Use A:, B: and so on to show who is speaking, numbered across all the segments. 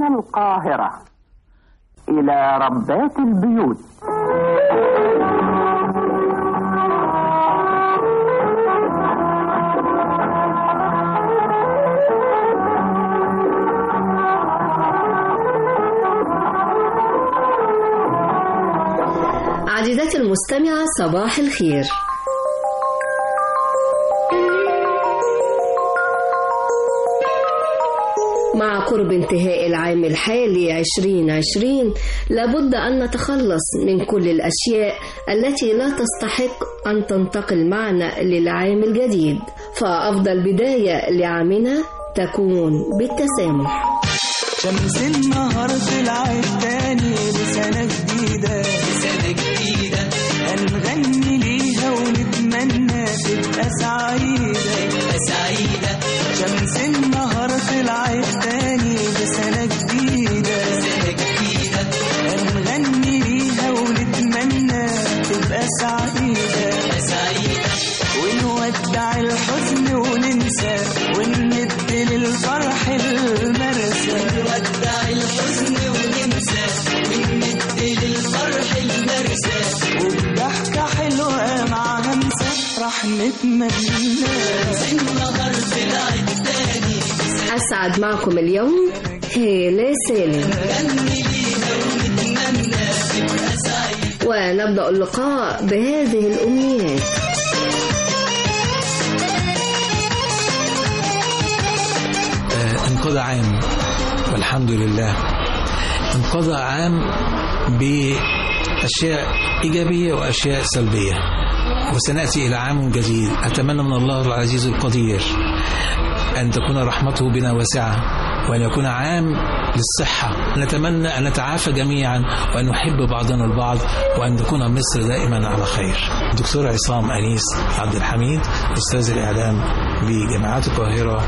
A: من القاهرة إلى ربات البيوت
B: عزيزتي المستمعة صباح الخير مع قرب انتهاء العام الحالي 2020 لابد أن نتخلص من كل الأشياء التي لا تستحق أن تنتقل معنا للعام الجديد فأفضل بداية لعامنا تكون بالتسامح
C: شمس النهار طلعت تاني لسنة جديدة لسنة جديدة هنغني ليها ونتمنى تبقى سعيدة تبقى سعيدة شمس النهار طلعت تاني لسنة جديدة لسنة جديدة هنغني ليها ونتمنى تبقى سعيدة تبقى سعيدة ونودع الحزن وننسى ونمد للفرح المرسى ونودع الحزن وننسى ونمد للفرح المرسى وبضحكة حلوة مع همسة راح نتمنى النهار طلعت تاني
B: أسعد معكم اليوم هالة سالم
C: نغني ليها ونتمنى تبقى سعيدة
B: ونبدأ اللقاء بهذه الأمنيات
D: آه، انقضى عام والحمد لله انقضى عام بأشياء إيجابية وأشياء سلبية وسنأتي إلى عام جديد أتمنى من الله العزيز القدير أن تكون رحمته بنا واسعة وأن يكون عام للصحة نتمنى أن نتعافى جميعا وأن نحب بعضنا البعض وأن تكون مصر دائما على خير دكتور عصام أنيس عبد الحميد أستاذ الإعلام بجامعات القاهرة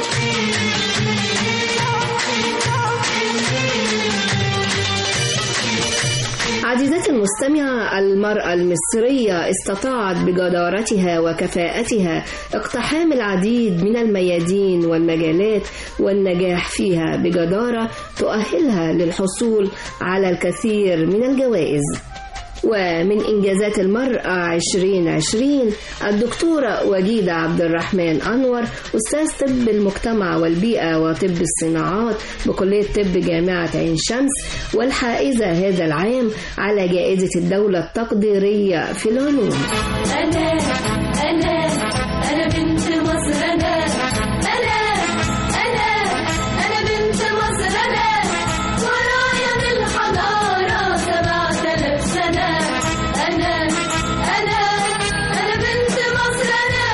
B: عزيزتي المستمعة المرأة المصرية استطاعت بجدارتها وكفاءتها اقتحام العديد من الميادين والمجالات والنجاح فيها بجدارة تؤهلها للحصول على الكثير من الجوائز ومن إنجازات المرأة 2020 الدكتورة وجيدة عبد الرحمن أنور أستاذ طب المجتمع والبيئة وطب الصناعات بكلية طب جامعة عين شمس والحائزة هذا العام على جائزة الدولة التقديرية في العلوم
E: أنا أنا أنا بنت مصر أنا أنا أنا أنا بنت مصر أنا ورايا الحضارة سبعة آلاف سنة أنا أنا أنا بنت مصر أنا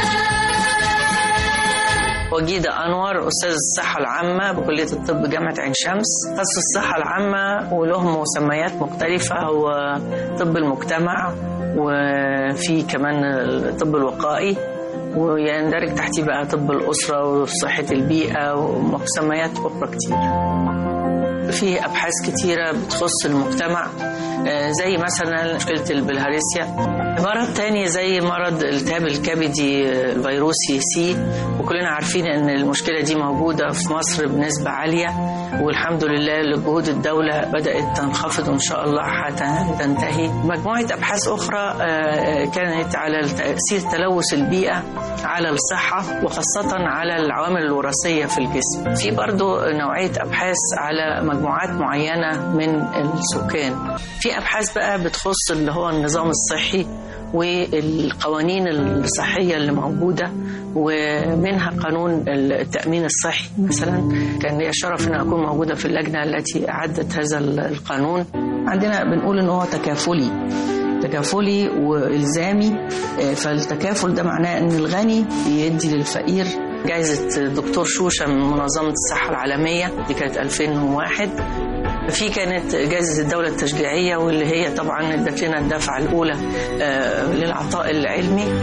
F: وجيدة أنور أستاذ الصحة العامة بكلية الطب جامعة عين شمس تخصص الصحة العامة وله مسميات مختلفة هو طب المجتمع وفي كمان الطب الوقائي ويندرج تحتيه بقى طب الأسرة وصحة البيئة ومسميات أخرى كتير في أبحاث كتيرة بتخص المجتمع آه، زي مثلا مشكلة البلهارسيا مرض تاني زي مرض التهاب الكبدي آه، الفيروسي سي وكلنا عارفين ان المشكلة دي موجودة في مصر بنسبة عالية والحمد لله لجهود الدولة بدأت تنخفض وإن شاء الله هتنتهي مجموعة أبحاث أخرى آه، كانت على تأثير تلوث البيئة على الصحة وخاصة على العوامل الوراثية في الجسم في برضو نوعية أبحاث على مجموعات معينة من السكان في أبحاث بقى بتخص اللي هو النظام الصحي والقوانين الصحية اللي موجودة ومنها قانون التأمين الصحي مثلا كان لي الشرف أن أكون موجودة في اللجنة التي أعدت هذا القانون عندنا بنقول أنه هو تكافلي تكافلي والزامي آه، فالتكافل ده معناه ان الغني بيدي للفقير جائزة دكتور شوشة من منظمة الصحة العالمية دي كانت 2001 في كانت جائزة الدولة التشجيعية واللي هي طبعا ادت لنا الدفعة الأولى آه، للعطاء العلمي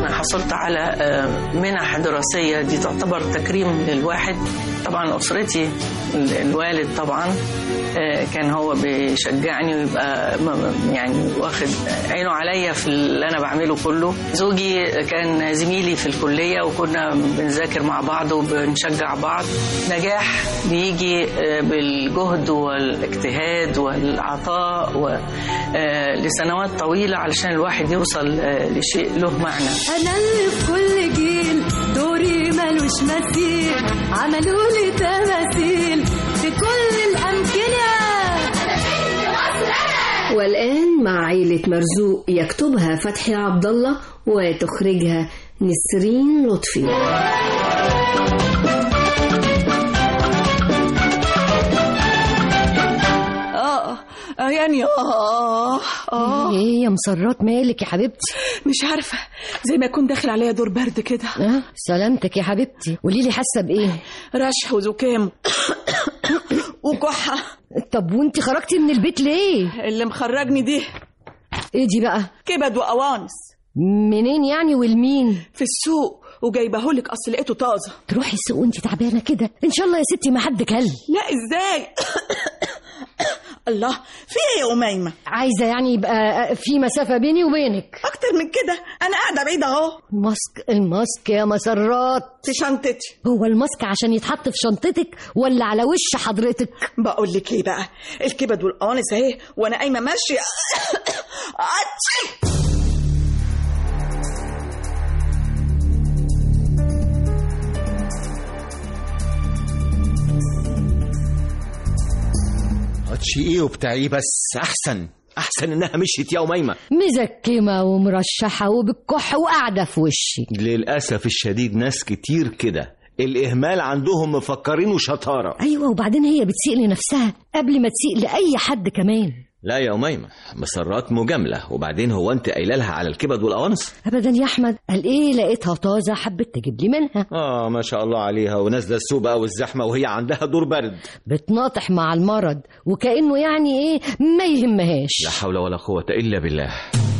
F: أنا حصلت على آه، منح دراسية دي تعتبر تكريم للواحد طبعا أسرتي ال- الوالد طبعا آه، كان هو بيشجعني ويبقى م- م- يعني واخد عينه عليا في اللي أنا بعمله كله زوجي كان زميلي في الكلية وكنا بنذاكر مع بعض وبنشجع بعض نجاح بيجي آه، بالجهد والاجتهاد والعطاء و- آه، لسنوات طويلة علشان الواحد يوصل آه، لشيء له معنى
E: انا اللي في كل جيل دوري ملوش مثيل عملوا لي تماثيل في كل الامكنه
B: والآن مع عيلة مرزوق يكتبها فتحي عبد الله وتخرجها نسرين لطفي
G: اه آه، يعني اه اه
H: ايه يا مسرات مالك يا حبيبتي
G: مش عارفه زي ما يكون داخل عليا دور برد كده
H: اه سلامتك يا حبيبتي قولي لي حاسه بايه
G: رشح وزكام وكحه
H: طب وانت خرجتي من البيت ليه
G: اللي مخرجني دي
H: ايه دي بقى
G: كبد وقوانص
H: منين يعني والمين
G: في السوق وجايبهولك اصل لقيته طازه
H: تروحي السوق وانت تعبانه كده ان شاء الله يا ستي ما حد كل
G: لا ازاي الله في ايه يا اميمه
H: عايزه يعني يبقى في مسافه بيني وبينك
G: اكتر من كده انا قاعده بعيده اهو
H: ماسك الماسك يا مسرات
G: في شنطتي
H: هو الماسك عشان يتحط في شنطتك ولا على وش حضرتك
G: بقول لك ايه بقى الكبد والقوانص اهي وانا قايمه ماشيه أتشي.
I: هاتشي ايه وبتاع ايه بس احسن احسن انها مشيت يا اميمه
H: مزكمه ومرشحه وبالكح وقاعده في وشي
I: للاسف الشديد ناس كتير كده الاهمال عندهم مفكرينه شطاره
H: ايوه وبعدين هي بتسيء لنفسها قبل ما تسيء لاي حد كمان
I: لا يا اميمه مسرات مجامله وبعدين هو انت قايله لها على الكبد والقوانص
H: ابدا يا احمد قال ايه لقيتها طازه حبيت تجيب لي منها
I: اه ما شاء الله عليها ونازله السوق بقى والزحمه وهي عندها دور برد
H: بتناطح مع المرض وكانه يعني ايه ما يهمهاش
I: لا حول ولا قوه الا بالله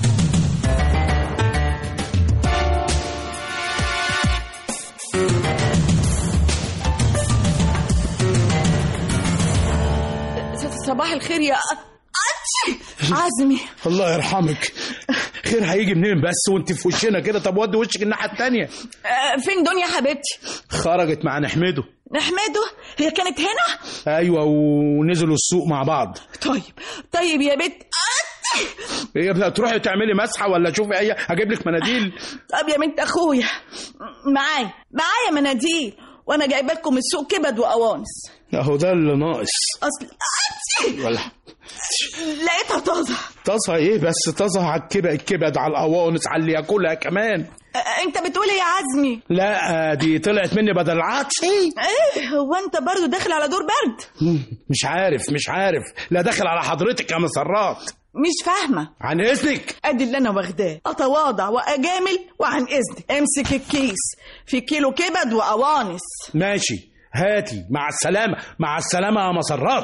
G: س- صباح الخير يا أتشي. عزمي
J: الله يرحمك خير هيجي منين بس وانت في وشنا كده طب ودي وشك الناحيه التانية
G: آه، فين دنيا حبيبتي
J: خرجت مع نحمده
G: نحمده هي كانت هنا
J: ايوه ونزلوا السوق مع بعض
G: طيب طيب يا بنت أتشي.
J: هي بقى تروحي تعملي مسحه ولا شوفي اي اجيب لك مناديل
G: طب يا بنت اخويا معايا معايا مناديل وانا جايبه لكم السوق كبد وقوانص
J: اهو ده اللي ناقص
G: اصل أتشي.
J: ولا
G: لقيتها طازه
J: طازه ايه بس طازه على الكبد الكبد على القوانص على اللي ياكلها كمان
G: آه، انت بتقول ايه يا عزمي
J: لا دي طلعت مني بدل العطس
G: ايه هو انت برضو داخل على دور برد
J: مش عارف مش عارف لا داخل على حضرتك يا مسرات
G: مش فاهمه
J: عن اذنك
G: ادي اللي انا واخداه اتواضع واجامل وعن اذنك امسك الكيس في كيلو كبد وقوانص
J: ماشي هاتي مع السلامه مع السلامه يا مسرات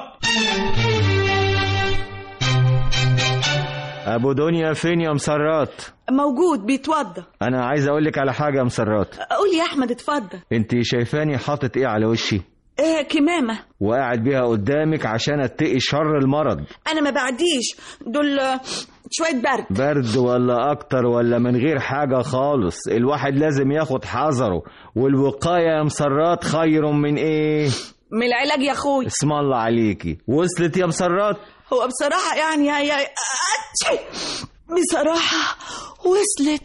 I: ابو دنيا فين يا مسرات
G: موجود بيتوضى
I: انا عايز اقول لك على حاجه يا مسرات
G: قول يا احمد اتفضل
I: انت شايفاني حاطط ايه على وشي
G: ايه كمامه
I: وقاعد بيها قدامك عشان اتقي شر المرض
G: انا ما بعديش دول آه، شويه برد
I: برد ولا اكتر ولا من غير حاجة خالص الواحد لازم ياخد حذره والوقاية يا مسرات خير من ايه
G: من العلاج يا اخوي
I: اسم الله عليكي وصلت يا مسرات
G: هو بصراحه يعني يا يا أتشي. بصراحه وصلت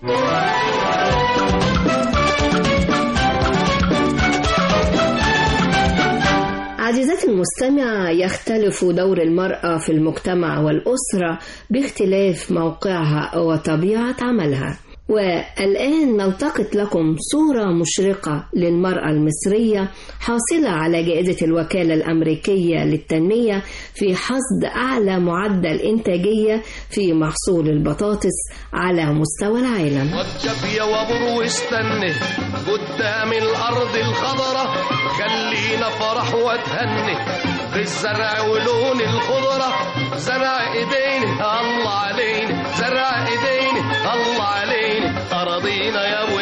B: عزيزتي المستمعة يختلف دور المرأة في المجتمع والأسرة باختلاف موقعها وطبيعة عملها والآن نلتقط لكم صورة مشرقة للمرأة المصرية حاصلة على جائزة الوكالة الأمريكية للتنمية في حصد أعلى معدل إنتاجية في محصول البطاطس على مستوى العالم
K: واتشاف يا وابور واستنى قدام الارض الخضرة خلينا فرح واتهنى بالزرع ولون الخضرة زرع ايدينا الله علينا زرع ايدينا الله علينا اراضينا يا ابو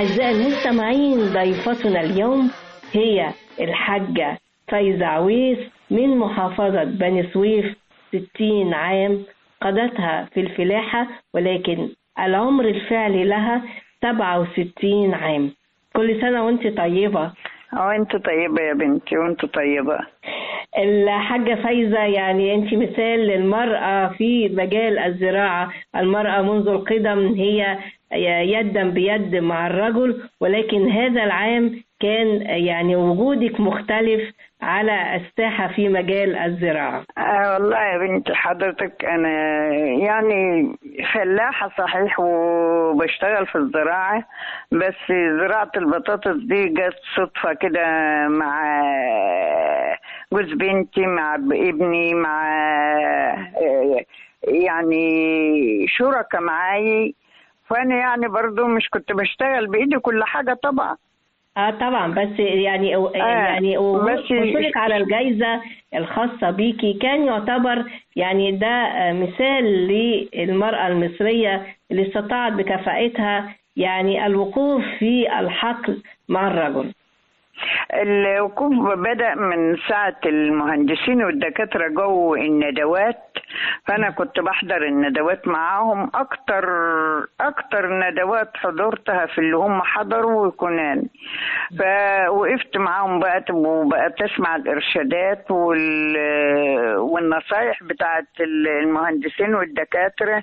L: أعزائي المستمعين ضيفتنا اليوم هي الحاجة فايزة عويس من محافظة بني سويف 60 عام قضتها في الفلاحة ولكن العمر الفعلي لها 67 عام كل سنة وانت طيبة
M: وانت طيبة يا بنتي وانت طيبة
L: الحاجة فايزة يعني أنت مثال للمرأة في مجال الزراعة المرأة منذ القدم هي يدا بيد مع الرجل ولكن هذا العام كان يعني وجودك مختلف على الساحة في مجال الزراعة
M: آه والله يا بنت حضرتك أنا يعني فلاحة صحيح وبشتغل في الزراعة بس زراعة البطاطس دي جت صدفة كده مع جوز بنتي مع ابني مع يعني شركة معاي فأنا يعني برضو مش كنت بشتغل بإيدي كل حاجة طبعا
L: اه طبعا بس يعني آه يعني
M: بس-
L: وصولك على الجائزة الخاصة بيكي كان يعتبر يعني ده آه، مثال للمرأة المصرية اللي استطاعت بكفاءتها يعني الوقوف في الحقل مع الرجل
M: الوقوف بدأ من ساعة المهندسين والدكاترة جو الندوات فأنا كنت بحضر الندوات معاهم أكتر أكتر ندوات حضرتها في اللي هم حضروا ويكونان فوقفت معاهم بقى وبقت أسمع الإرشادات وال... والنصايح بتاعت المهندسين والدكاترة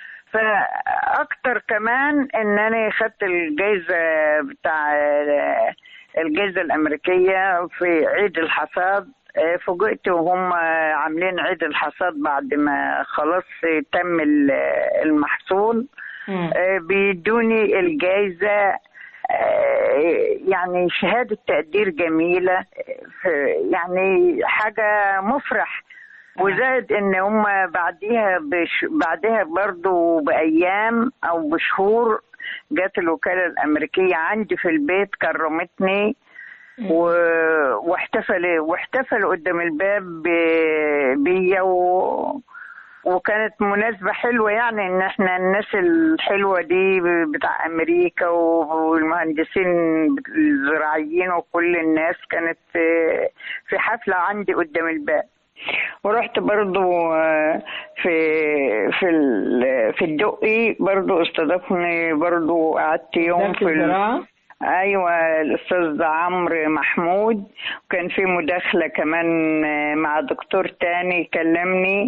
M: فأكتر كمان إن أنا خدت الجايزة بتاع الجائزة الأمريكية في عيد الحصاد آه، فوجئت وهم عاملين عيد الحصاد بعد ما خلاص تم ال- المحصول آه، بيدوني الجائزة آه، يعني شهادة تقدير جميلة آه، يعني حاجة مفرح وزائد ان هم بعديها بش بعدها برضو بايام او بشهور جت الوكالة الامريكية عندي في البيت كرمتني و... واحتفل واحتفلوا قدام الباب ب- بيا و... وكانت مناسبة حلوة يعني ان احنا الناس الحلوة دي بتاع امريكا والمهندسين الزراعيين وكل الناس كانت في- في حفلة عندي قدام الباب ورحت برضو آه، في في ال- في الدقي برضو استضافني برضو قعدت يوم
L: وزارة
M: في ال-
L: الزراعة؟
M: ايوه الاستاذ عمرو محمود وكان في مداخله كمان آه، مع دكتور تاني كلمني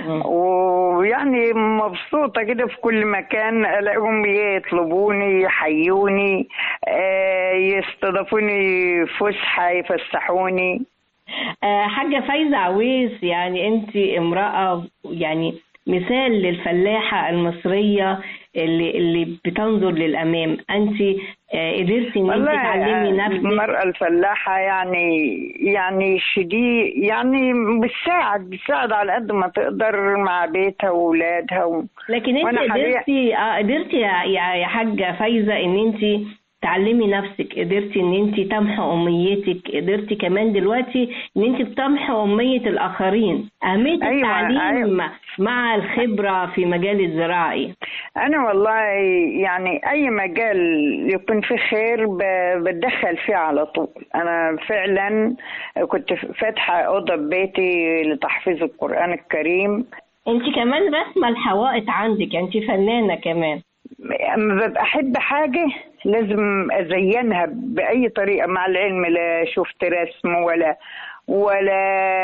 M: ويعني مبسوطه كده في كل مكان الاقيهم يطلبوني يحيوني آه، يستضيفوني فسحه يفسحوني
L: آه، حاجة فايزة عويس يعني انت امرأة يعني مثال للفلاحة المصرية اللي اللي بتنظر للأمام انت آه، قدرتي ان انت تعلمي نفسك
M: المرأة الفلاحة يعني يعني شديد يعني بتساعد بتساعد على قد ما تقدر مع بيتها وولادها و...
L: لكن انت
M: وأنا حاليا-
L: قدرتي اه قدرتي يا يا يا حاجة فايزة ان انت تعلمي نفسك قدرتي ان انت تمحي اميتك قدرتي كمان دلوقتي ان انت بتمحي امية الاخرين اهمية
M: أيوة،
L: التعليم
M: أيوة.
L: مع الخبرة في مجال الزراعة ايه
M: أنا والله يعني أي مجال يكون فيه خير ب- بتدخل فيه على طول أنا فعلا كنت فاتحة أوضة ببيتي لتحفيظ القرآن الكريم
L: انت كمان رسمة الحوائط عندك انت فنانة كمان
M: اما ببقى احب حاجه لازم ازينها باي طريقه مع العلم لا شفت رسم ولا ولا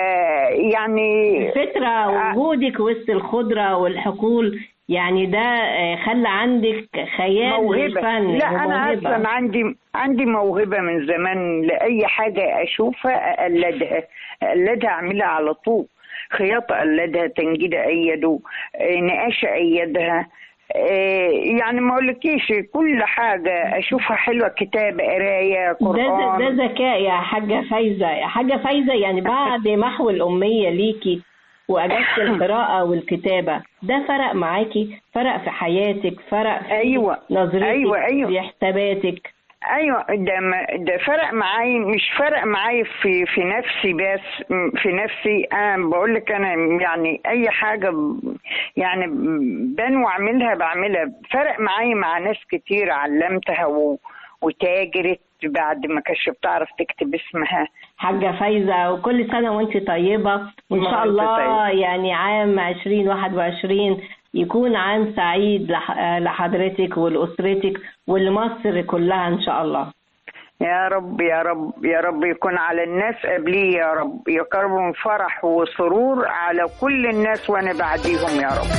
M: يعني
L: الفكرة وجودك وسط الخضرة والحقول يعني ده آه، خلى عندك خيال
M: موهبه
L: للفن
M: لا انا
L: وموهبة.
M: اصلا عندي عندي موهبه من زمان لاي حاجه اشوفها اقلدها اقلدها اعملها على طول خياطه اقلدها تنجيده ايده آه، نقاشه ايدها آه، يعني ما اقولكيش كل حاجه اشوفها حلوه كتابه قرايه
L: ده ده
M: قران
L: ده ذكاء يا حاجة فايزة يا حاجة فايزة يعني بعد محو الأمية ليكي وأجازة القراءة والكتابة ده فرق معاكي فرق في حياتك فرق في
M: أيوة.
L: نظرتك
M: أيوة، أيوة.
L: في حساباتك
M: ايوه ده ما- ده فرق معايا مش فرق معايا في في نفسي بس م- في نفسي انا بقول لك انا يعني اي حاجه ب- يعني ب- بنوي اعملها بعملها فرق معايا مع ناس كتير علمتها و وتاجرت بعد ما كانتش بتعرف تكتب اسمها
L: حاجة فايزة وكل سنة وانت طيبة وان شاء
M: وانت
L: الله
M: طيبة.
L: يعني عام 2021 يكون عام سعيد لح- لحضرتك ولأسرتك ولمصر كلها ان شاء الله
M: يا رب يا رب يا رب يكون على الناس قبليه يا رب يقربهم فرح وسرور على كل الناس وانا بعديهم يا رب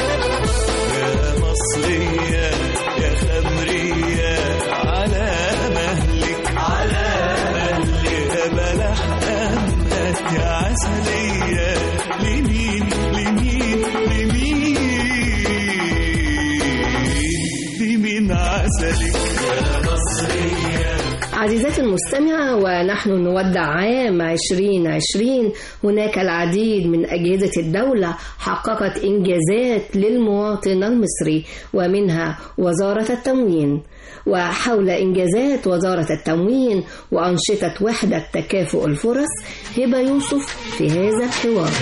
C: مصرية يا خمرية على مهلك على مهلك يا بلح أمهات يا عسلية لمين لمين لمين لمين عسلك يا مصرية
B: عزيزاتي المستمعة ونحن نودع عام 2020 هناك العديد من أجهزة الدولة حققت إنجازات للمواطن المصري ومنها وزارة التموين وحول إنجازات وزارة التموين وأنشطة وحدة تكافؤ الفرص هبة يوسف في هذا الحوار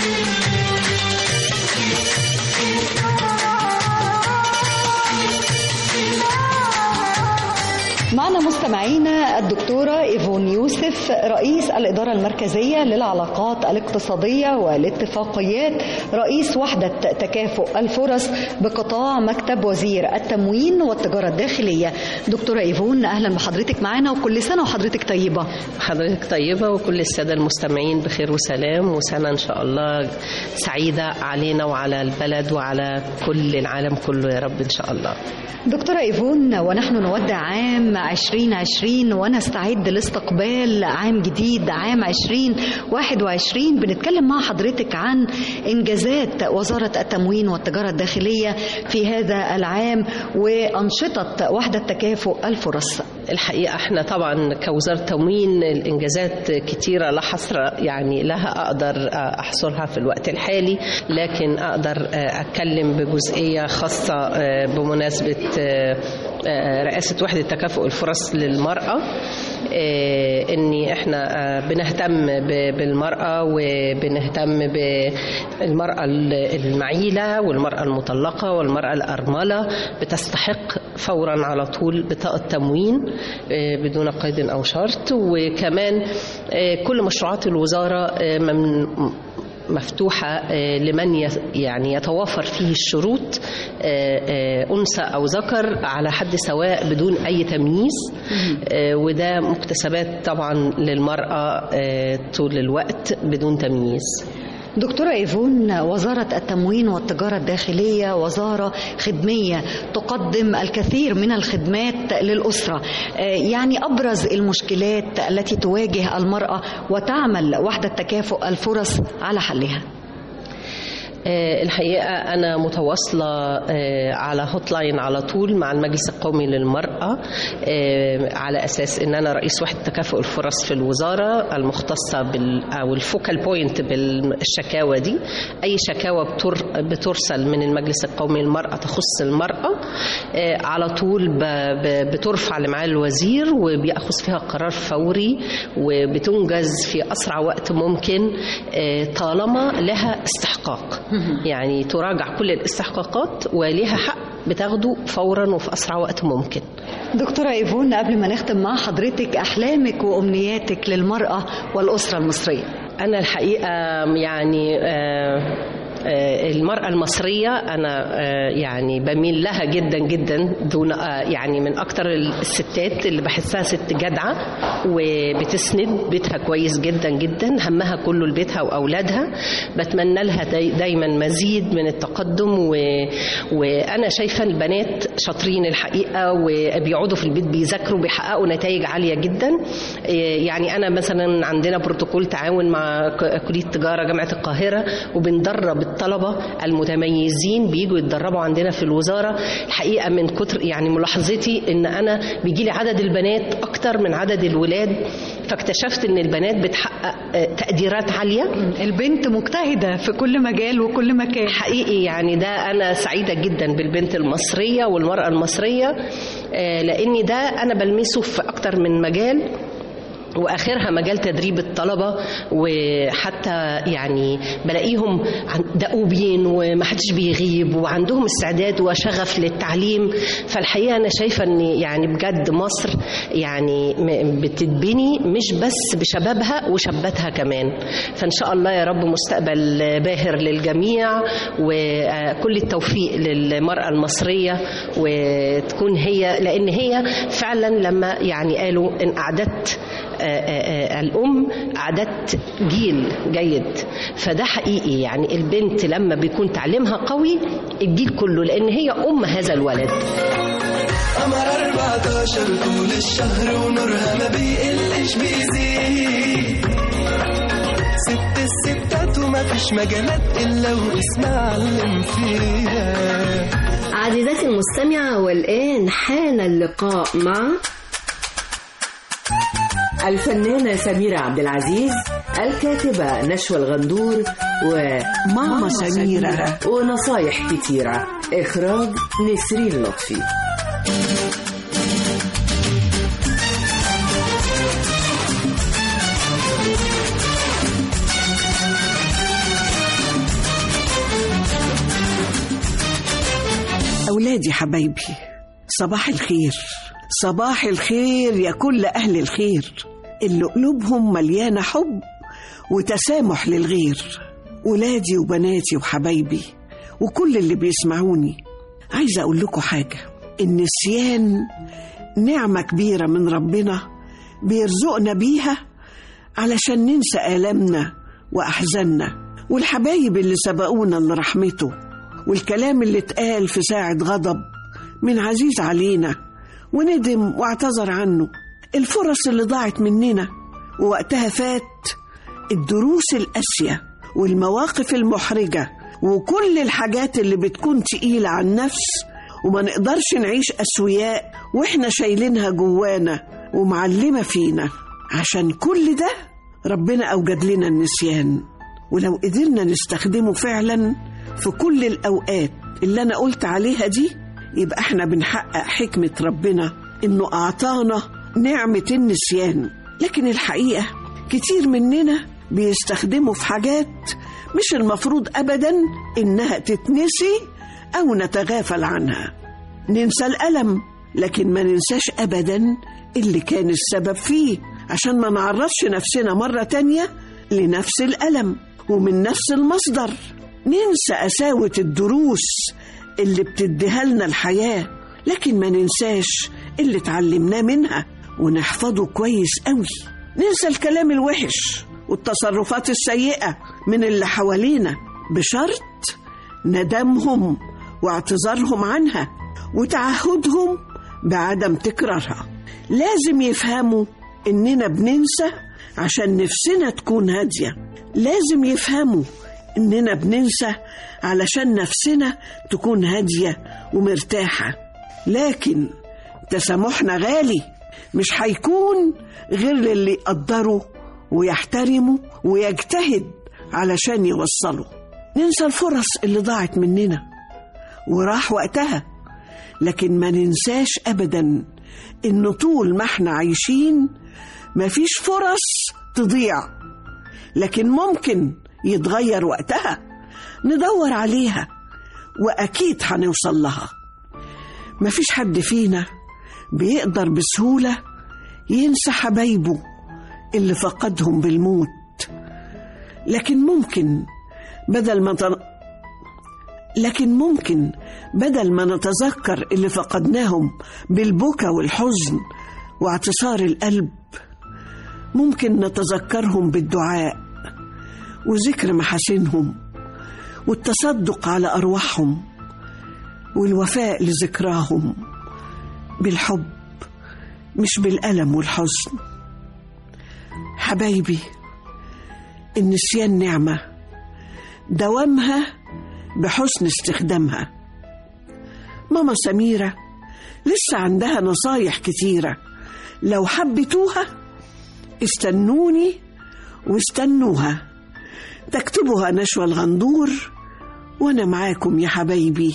N: معنا مستمعينا الدكتورة إيفون يوسف رئيس الإدارة المركزية للعلاقات الاقتصادية والاتفاقيات رئيس وحدة تكافؤ الفرص بقطاع مكتب وزير التموين والتجارة الداخلية دكتورة إيفون أهلا بحضرتك معنا وكل سنة وحضرتك طيبة
O: حضرتك طيبة وكل السادة المستمعين بخير وسلام وسنة إن شاء الله سعيدة علينا وعلى البلد وعلى كل العالم كله يا رب إن شاء الله
N: دكتورة إيفون ونحن نودع عام 2020 ونستعد لاستقبال عام جديد عام 2021 بنتكلم مع حضرتك عن إنجازات وزارة التموين والتجارة الداخلية في هذا العام وأنشطة وحدة تكافؤ الفرص
O: الحقيقة احنا طبعا كوزارة تموين الإنجازات كتيرة لا حصر يعني لها أقدر أحصرها في الوقت الحالي لكن أقدر أتكلم بجزئية خاصة بمناسبة رئاسة وحدة تكافؤ الفرص للمرأة ان احنا بنهتم بالمرأة وبنهتم بالمرأة المعيلة والمرأة المطلقة والمرأة الأرملة بتستحق فورا على طول بطاقة تموين بدون قيد أو شرط وكمان كل مشروعات الوزارة من مفتوحة لمن يعني يتوافر فيه الشروط أنثى أو ذكر على حد سواء بدون أي تمييز وده مكتسبات طبعا للمرأة طول الوقت بدون تمييز
N: دكتورة إيفون وزارة التموين والتجارة الداخلية وزارة خدمية تقدم الكثير من الخدمات للأسرة يعني أبرز المشكلات التي تواجه المرأة وتعمل وحدة تكافؤ الفرص على حلها
O: الحقيقة أنا متواصلة على هوت لاين على طول مع المجلس القومي للمرأة على أساس أن أنا رئيس وحدة تكافؤ الفرص في الوزارة المختصة بال أو الفوكال بوينت بالشكاوى دي أي شكاوى بترسل من المجلس القومي للمرأة تخص المرأة على طول بترفع لمعالي الوزير وبيأخذ فيها قرار فوري وبتنجز في أسرع وقت ممكن طالما لها استحقاق يعني تراجع كل الاستحقاقات وليها حق بتاخده فورا وفي اسرع وقت ممكن
N: دكتورة إيفون قبل ما نختم مع حضرتك أحلامك وأمنياتك للمرأة والأسرة المصرية
O: أنا الحقيقة يعني آه المرأة المصرية أنا يعني بميل لها جدا جدا دون يعني من أكتر الستات اللي بحسها ست جدعة وبتسند بيتها كويس جدا جدا همها كله لبيتها وأولادها بتمنى لها دايما مزيد من التقدم و... وأنا شايفة البنات شاطرين الحقيقة وبيقعدوا في البيت بيذاكروا بيحققوا نتائج عالية جدا يعني أنا مثلا عندنا بروتوكول تعاون مع كلية تجارة جامعة القاهرة وبندرب الطلبة المتميزين بيجوا يتدربوا عندنا في الوزارة الحقيقة من كتر يعني ملاحظتي ان انا بيجي لي عدد البنات اكتر من عدد الولاد فاكتشفت ان البنات بتحقق تقديرات عالية
N: البنت مجتهدة في كل مجال وكل مكان
O: حقيقي يعني ده انا سعيدة جدا بالبنت المصرية والمرأة المصرية لاني ده انا بلمسه في اكتر من مجال واخرها مجال تدريب الطلبه وحتى يعني بلاقيهم عن- دؤوبين ومحدش بيغيب وعندهم استعداد وشغف للتعليم فالحقيقه انا شايفه ان يعني بجد مصر يعني م- بتتبني مش بس بشبابها وشاباتها كمان فان شاء الله يا رب مستقبل باهر للجميع وكل التوفيق للمراه المصريه وتكون هي لان هي فعلا لما يعني قالوا ان اعددت آه، آه، آه، الأم أعدت جيل جيد فده حقيقي يعني البنت لما بيكون تعليمها قوي الجيل كله لأن هي أم هذا الولد
C: قمر 14 طول الشهر ونورها ما بيقلش بيزيد ست الستات وما فيش مجالات إلا واسمها علم فيها
B: عزيزتي المستمعة والآن حان اللقاء مع
P: الفنانة سميرة عبد العزيز الكاتبة نشوى الغندور وماما
G: سميرة.
P: ونصايح كتيرة إخراج نسرين لطفي
G: أولادي حبايبي صباح الخير صباح الخير يا كل أهل الخير اللي قلوبهم مليانة حب وتسامح للغير ولادي وبناتي وحبايبي وكل اللي بيسمعوني عايزة أقول لكم حاجة النسيان نعمة كبيرة من ربنا بيرزقنا بيها علشان ننسى آلامنا وأحزاننا والحبايب اللي سبقونا لرحمته والكلام اللي اتقال في ساعة غضب من عزيز علينا وندم واعتذر عنه الفرص اللي ضاعت مننا ووقتها فات الدروس القاسية والمواقف المحرجة وكل الحاجات اللي بتكون تقيلة على النفس وما نقدرش نعيش أسوياء وإحنا شايلينها جوانا ومعلمة فينا عشان كل ده ربنا أوجد لنا النسيان ولو قدرنا نستخدمه فعلا في كل الأوقات اللي أنا قلت عليها دي يبقى احنا بنحقق حكمة ربنا إنه أعطانا نعمة النسيان لكن الحقيقة كتير مننا بيستخدموا في حاجات مش المفروض أبدا إنها تتنسي أو نتغافل عنها ننسى الألم لكن ما ننساش أبدا اللي كان السبب فيه عشان ما نعرضش نفسنا مرة تانية لنفس الألم ومن نفس المصدر ننسى قساوة الدروس اللي بتديها لنا الحياة لكن ما ننساش اللي اتعلمناه منها ونحفظه كويس قوي ننسى الكلام الوحش والتصرفات السيئة من اللي حوالينا بشرط ندمهم واعتذارهم عنها وتعهدهم بعدم تكرارها لازم يفهموا إننا بننسى عشان نفسنا تكون هادية لازم يفهموا إننا بننسى علشان نفسنا تكون هادية ومرتاحة لكن تسامحنا غالي مش هيكون غير للي يقدروا ويحترموا ويجتهد علشان يوصلوا ننسى الفرص اللي ضاعت مننا وراح وقتها لكن ما ننساش أبدا إن طول ما احنا عايشين مفيش فرص تضيع لكن ممكن يتغير وقتها ندور عليها وأكيد هنوصل لها مفيش حد فينا بيقدر بسهولة ينسى حبايبه اللي فقدهم بالموت لكن ممكن بدل ما تن... لكن ممكن بدل ما نتذكر اللي فقدناهم بالبكا والحزن واعتصار القلب ممكن نتذكرهم بالدعاء وذكر محاسنهم والتصدق على أرواحهم والوفاء لذكراهم بالحب مش بالألم والحزن حبايبي النسيان نعمة دوامها بحسن استخدامها ماما سميرة لسه عندها نصايح كتيرة لو حبيتوها استنوني واستنوها تكتبها نشوى الغندور وانا معاكم يا حبايبي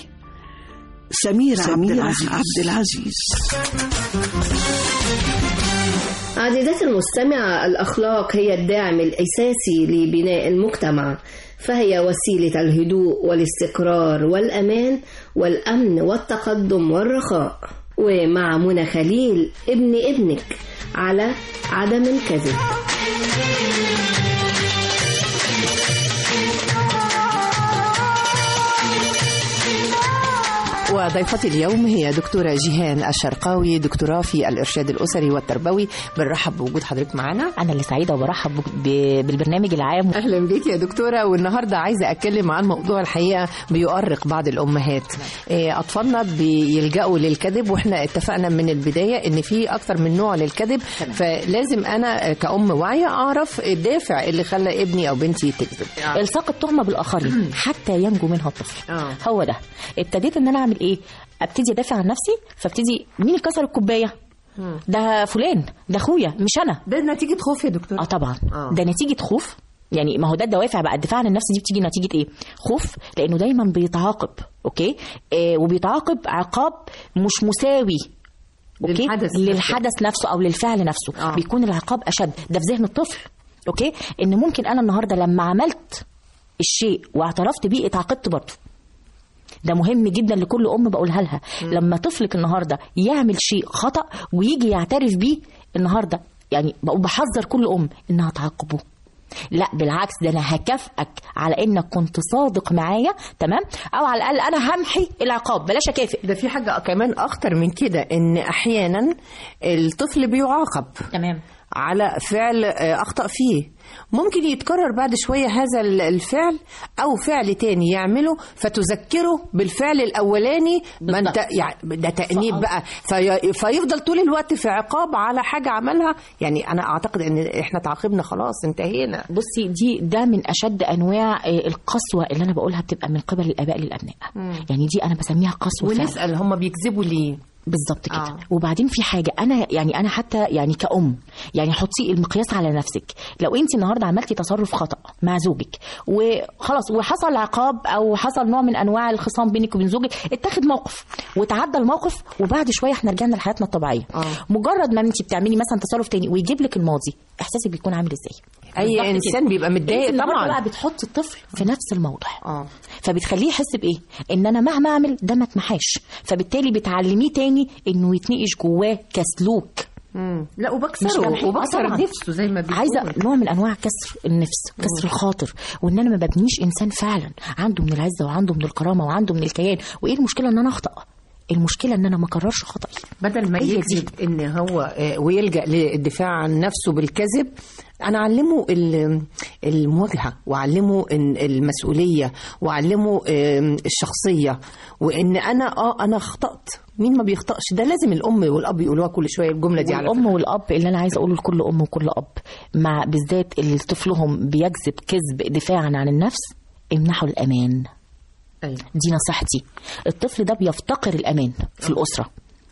G: سميرة,
Q: سميرة
G: عبد العزيز,
Q: عبد
G: عبد العزيز.
B: عزيزتي المستمعة الأخلاق هي الداعم الأساسي لبناء المجتمع فهي وسيلة الهدوء والاستقرار والأمان والأمن والتقدم والرخاء ومع منى خليل ابن ابنك على عدم الكذب
Q: وضيفتي اليوم هي دكتورة جيهان الشرقاوي دكتوراه في الإرشاد الأسري والتربوي بنرحب بوجود حضرتك معنا
R: أنا اللي سعيدة وبرحب ب- بالبرنامج العام
Q: أهلا بيك يا دكتورة والنهاردة عايزة أتكلم عن موضوع الحقيقة بيؤرق بعض الأمهات إيه، أطفالنا بيلجأوا للكذب وإحنا اتفقنا من البداية إن في أكتر من نوع للكذب فلازم أنا كأم واعية أعرف الدافع اللي خلى ابني أو بنتي تكذب
R: الصاق التهمة بالآخرين حتى ينجو منها الطفل
Q: آه.
R: هو ده ابتديت ان انا اعمل ايه ابتدي ادافع عن نفسي فابتدي مين اللي كسر الكوبايه ده فلان ده اخويا مش انا
Q: ده نتيجه خوف يا دكتور
R: اه طبعا
Q: آه.
R: ده نتيجه خوف يعني ما هو ده الدوافع بقى الدفاع عن النفس دي بتيجي نتيجه ايه خوف لانه دايما بيتعاقب اوكي آه وبيتعاقب عقاب مش مساوي اوكي
Q: للحدث نفسه.
R: للحدث نفسه او للفعل نفسه
Q: آه.
R: بيكون العقاب اشد ده في ذهن الطفل اوكي ان ممكن انا النهارده لما عملت الشيء واعترفت بيه اتعاقبت برضه ده مهم جدا لكل ام بقولها لها لما طفلك النهارده يعمل شيء خطا ويجي يعترف بيه النهارده يعني بقول بحذر كل ام انها تعاقبه لا بالعكس ده انا هكافئك على انك كنت صادق معايا تمام او على الاقل انا همحي العقاب بلاش اكافئ
Q: ده في حاجة كمان أخطر من كده إن أحيانا الطفل بيعاقب
R: تمام
Q: على فعل آه، أخطأ فيه ممكن يتكرر بعد شوية هذا ال- الفعل أو فعل تاني يعمله فتذكره بالفعل الأولاني ما انت يعني ده تأنيب بقى في فيفضل طول الوقت في عقاب على حاجة عملها يعني أنا أعتقد إن إحنا تعاقبنا خلاص انتهينا
R: بصي دي ده من اشد انواع آه، القسوه اللي انا بقولها بتبقى من قبل الاباء للابناء يعني دي انا بسميها قسوه فعلا.
Q: ونسأل هم بيكذبوا ليه
R: بالظبط كده آه. وبعدين في حاجه انا يعني انا حتى يعني كأم يعني حطي المقياس على نفسك لو انت النهارده عملتي تصرف خطا مع زوجك وخلاص وحصل عقاب او حصل نوع من انواع الخصام بينك وبين زوجك اتخذ موقف وتعدى الموقف وبعد شويه احنا رجعنا لحياتنا الطبيعيه
Q: آه.
R: مجرد ما انت بتعملي مثلا تصرف تاني ويجيب لك الماضي احساسك بيكون عامل ازاي
Q: أي
R: بالظبط
Q: إنسان
R: كده.
Q: بيبقى متضايق
R: انت النهاردة
Q: طبعاً.
R: بقى بتحطي الطفل في نفس الموضع
Q: اه
R: فبتخليه يحس بايه ان انا مهما اعمل ده ما اتمحاش فبالتالي بتعلميه تاني انه يتنقش جواه كسلوك
Q: مم. لا
R: مش
Q: وبكسره
R: كمحي. آه
Q: وبكسر
R: طبعاً.
Q: نفسه زي ما بيقول
R: عايزه نوع من انواع كسر النفس كسر الخاطر وان انا ما ببنيش انسان فعلا عنده من العزه وعنده من الكرامه وعنده من الكيان وايه المشكله ان انا اخطا المشكله ان انا ما اكررش خطأي
Q: بدل ما
R: هي دي.
Q: يكذب ان هو آه، ويلجا للدفاع عن نفسه بالكذب انا اعلمه ال- المواجهه واعلمه إن المسؤوليه واعلمه آم، الشخصيه وان انا اه انا اخطات مين ما بيخطاش ده لازم الام والاب يقولوها كل شويه الجمله دي على
R: والام والاب اللي انا عايزه اقوله لكل ام وكل اب مع بالذات اللي طفلهم بيكذب كذب دفاعا عن النفس امنحوا الامان
Q: أيوة.
R: دي نصيحتي الطفل ده بيفتقر الامان في الاسره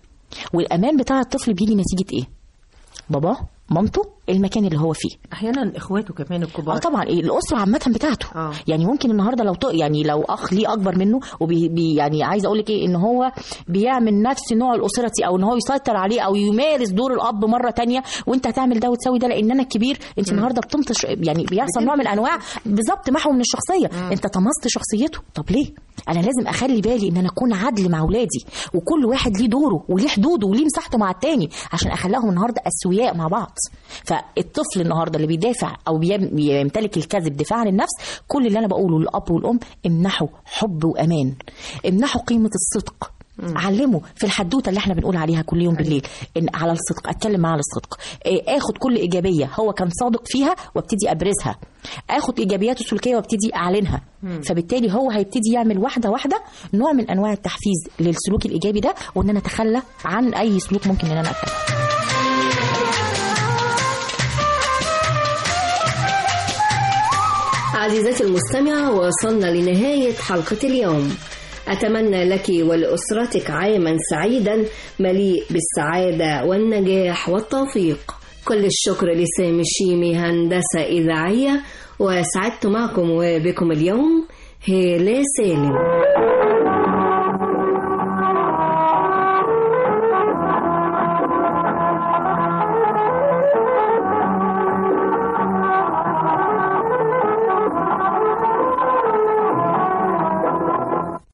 R: والامان بتاع الطفل بيجي نتيجه ايه باباه مامته المكان اللي هو فيه
Q: احيانا اخواته كمان الكبار
R: اه طبعا إيه الاسره عامه بتاعته
Q: آه.
R: يعني ممكن النهارده لو ط- يعني لو اخ ليه اكبر منه وبي بي يعني عايزه اقول لك ايه ان هو بيعمل نفس نوع الاسره او ان هو يسيطر عليه او يمارس دور الاب مره تانية وانت هتعمل ده وتسوي ده لان انا الكبير انت النهارده بتمطش يعني بيحصل نوع من انواع بالظبط محو من الشخصيه انت طمست شخصيته طب ليه انا لازم اخلي بالي ان انا اكون عدل مع اولادي وكل واحد ليه دوره وليه حدوده وليه مساحته مع التاني عشان اخليهم النهارده اسوياء مع بعض فالطفل النهارده اللي بيدافع او بيم- بيمتلك الكذب دفاع عن النفس كل اللي انا بقوله للاب والام امنحوا حب وامان امنحوا قيمه الصدق علمه في الحدوته اللي احنا بنقول عليها كل يوم بالليل ان على الصدق اتكلم معاه على الصدق إيه، اخد كل ايجابيه هو كان صادق فيها وابتدي ابرزها اخد ايجابياته السلوكيه وابتدي اعلنها
Q: مم.
R: فبالتالي هو هيبتدي يعمل واحده واحده نوع من انواع التحفيز للسلوك الايجابي ده وان انا اتخلى عن اي سلوك ممكن ان انا اتخلى
B: عزيزتي المستمعة وصلنا لنهاية حلقة اليوم أتمنى لك ولأسرتك عاما سعيدا مليء بالسعادة والنجاح والتوفيق كل الشكر لسامي الشيمي هندسة إذاعية وسعدت معكم وبكم اليوم هالة سالم